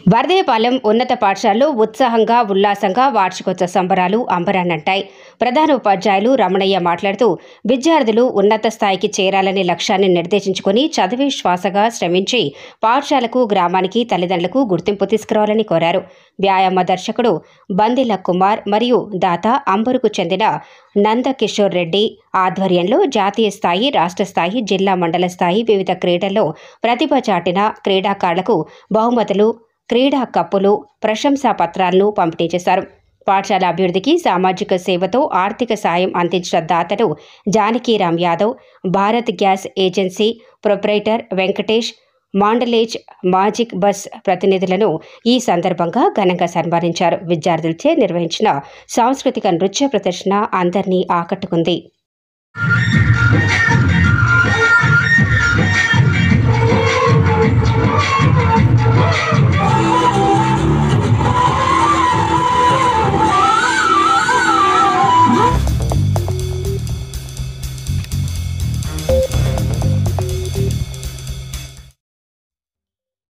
వర్ధేపాలెం ఉన్నత పాఠశాలలో ఉత్సాహంగా ఉల్లాసంగా వార్షికోత్సవ సంబరాలు అంబరాన్నంటాయి ప్రధాన ఉపాధ్యాయులు రమణయ్య మాట్లాడుతూ విద్యార్థులు ఉన్నత స్థాయికి చేరాలనే లక్ష్యాన్ని నిర్దేశించుకుని చదివే శ్వాసగా శ్రమించి పాఠశాలకు గ్రామానికి తల్లిదండ్రులకు గుర్తింపు తీసుకురావాలని కోరారు వ్యాయామ దర్శకుడు బందిల కుమార్ మరియు దాత అంబరుకు చెందిన నందకిషోర్ రెడ్డి ఆధ్వర్యంలో జాతీయ స్థాయి రాష్ట్ర స్థాయి జిల్లా మండల స్థాయి వివిధ క్రీడల్లో ప్రతిభ చాటిన క్రీడాకారులకు బహుమతులు క్రీడా కప్పులు ప్రశంసా పత్రాలను పంపిణీ చేశారు పాఠశాల అభివృద్ధికి సామాజిక సేవతో ఆర్థిక సాయం అందించిన దాతలు Janakiram Yadav Bharat gas agency proprietor Venkatesh Mondelez magic bus ప్రతినిధులను ఈ సందర్భంగా ఘనంగా సన్మానించారు విద్యార్థులచే నిర్వహించిన సాంస్కృతిక నృత్య ప్రదర్శన అందరినీ ఆకట్టుకుంది